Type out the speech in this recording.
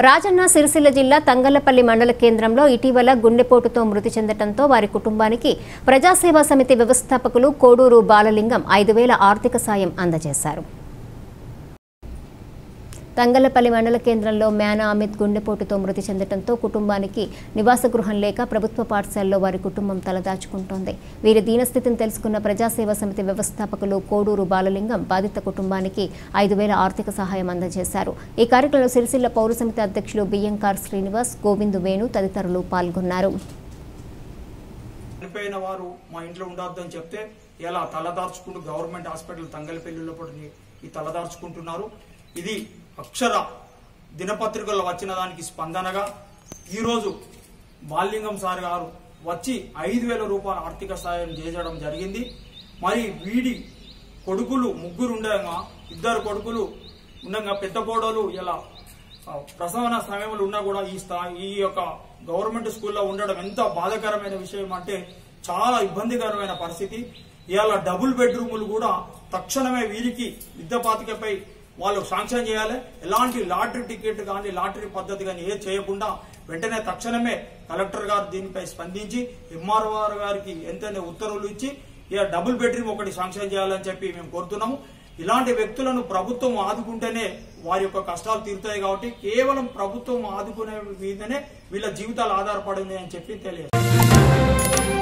రాజన్న సిరిసిల్ల జిల్లా తంగళ్లపల్లి మండల కేంద్రంలో ఇటీవల గుండెపోటుతో మృతి చెందడంతో వారి కుటుంబానికి ప్రజాసేవా సమితి వ్యవస్థాపకులు కోడూరు బాలలింగం ఐదు వేల ఆర్థిక సాయం అందజేశారు తంగళ్లపల్లి మండల కేంద్రంలో మేనా అమిత్ గుండెపోటుతో మృతి చెందడంతో కుటుంబానికి నివాస గృహం లేక ప్రభుత్వ పాఠశాలలో వారి కుటుంబం తలదాచుకుంటోంది వీరి దీనస్థితిని తెలుసుకున్న ప్రజాసేవా సమితి వ్యవస్థాపకులు కోడూరు బాలలింగం బాధిత కుటుంబానికి ఐదు వేల ఆర్థిక సహాయం అందజేశారు ఈ కార్యక్రమంలో సిరిసిల్ల పౌర సమితి అధ్యక్షులు బియ్యంకార్ శ్రీనివాస్ గోవింద్ వేణు తదితరులు పాల్గొన్నారు చనిపోయిన వారు మా ఇంట్లో ఉండొద్దని చెప్తే ఇలా తలదార్చుకుంటూ గవర్నమెంట్ హాస్పిటల్ తంగలపల్లిలో పడి ఈ తలదార్చుకుంటున్నారు ఇది అక్షర దినపత్రికల్లో వచ్చిన దానికి స్పందనగా ఈరోజు బాలింగం సార్ గారు వచ్చి ఐదు వేల రూపాయల ఆర్థిక సాయం చేయడం జరిగింది మరి వీడి కొడుకులు ముగ్గురు ఉండగా ఇద్దరు కొడుకులు ఉండగా పెద్ద కోడలు ఇలా ఆ, ప్రసవన సమయంలో ఉన్నా కూడా ఈ స్థా ఈ యొక్క గవర్నమెంట్ స్కూల్లో ఉండడం ఎంత బాధాకరమైన విషయం అంటే చాలా ఇబ్బందికరమైన పరిస్థితి ఇవాళ డబుల్ బెడ్రూములు కూడా తక్షణమే వీరికి విద్యాపాతికపై వాళ్ళు శాంక్షన్ చేయాలి ఎలాంటి లాటరీ టికెట్ కానీ లాటరీ పద్ధతి కానీ ఏ చేయకుండా వెంటనే తక్షణమే కలెక్టర్ గారు దీనిపై స్పందించి ఎంఆర్ఓ గారికి ఎంతైనా ఉత్తర్వులు ఇచ్చి ఇక డబుల్ బెడ్రూమ్ ఒకటి శాంక్షన్ చేయాలని చెప్పి మేము కోరుతున్నాము ఇలాంటి వ్యక్తులను ప్రభుత్వం ఆదుకుంటేనే వారి యొక్క కష్టాలు తీరుతాయి కాబట్టి కేవలం ప్రభుత్వం ఆదుకునే మీదనే వీళ్ళ జీవితాలు ఆధారపడింది అని చెప్పి తెలియదు